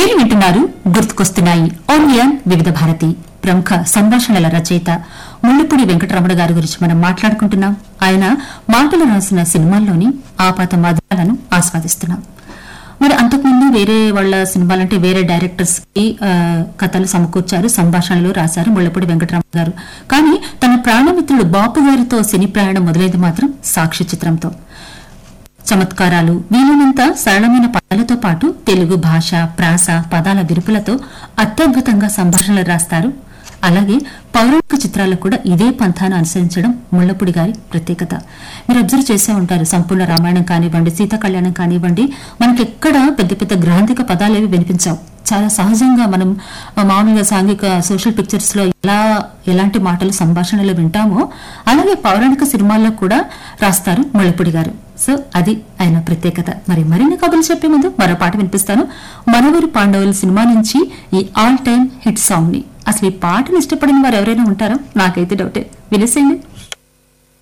మీరు వింటున్నారు గుర్తుకొస్తున్నాయి ఓన్లియన్ వివిధ భారతి ప్రముఖ సంభాషణల రచయిత ముళ్ళపూడి వెంకటరమణ గారి గురించి మనం మాట్లాడుకుంటున్నాం ఆయన మాటలు రాసిన సినిమాల్లోని ఆపాత మధురాలను ఆస్వాదిస్తున్నాం మరి అంతకుముందు వేరే వాళ్ళ సినిమాలంటే వేరే డైరెక్టర్స్ కి ఆ, కథలు సమకూర్చారు సంభాషణలు రాశారు ముళ్ళపూడి వెంకటరమణ గారు కానీ తన ప్రాణమిత్రుడు బాపు గారితో సినీ ప్రయాణం మొదలైంది మాత్రం సాక్షి చిత్రంతో చమత్కారాలు వీలైనంత సరళమైన పదాలతో పాటు తెలుగు భాష ప్రాస పదాల విరుపులతో అత్యద్భుతంగా సంభాషణలు రాస్తారు అలాగే పౌరాణిక చిత్రాలకు కూడా ఇదే పంథాను అనుసరించడం ముళ్లపూడి గారి ప్రత్యేకత మీరు అబ్జర్వ్ చేసే ఉంటారు సంపూర్ణ రామాయణం కానివ్వండి సీతా కళ్యాణం కానివ్వండి మనకి ఎక్కడ పెద్ద పెద్ద గ్రాంధిక పదాలు ఏవి వినిపించావు చాలా సహజంగా మనం ఆ, మామూలుగా సాంఘిక సోషల్ పిక్చర్స్ లో ఎలా ఎలాంటి మాటలు సంభాషణలు వింటామో అలాగే పౌరాణిక సినిమాల్లో కూడా రాస్తారు ముళ్ళపూడి గారు సో అది ఆయన ప్రత్యేకత మరి మరిన్ని కబుర్లు చెప్పే ముందు మరో పాట వినిపిస్తాను మనవరి పాండవుల సినిమా నుంచి ఈ ఆల్ టైమ్ హిట్ సాంగ్ ని అసలు ఈ పాటను ఇష్టపడిన వారు ఎవరైనా ఉంటారా నాకైతే డౌటే వినేసేయండి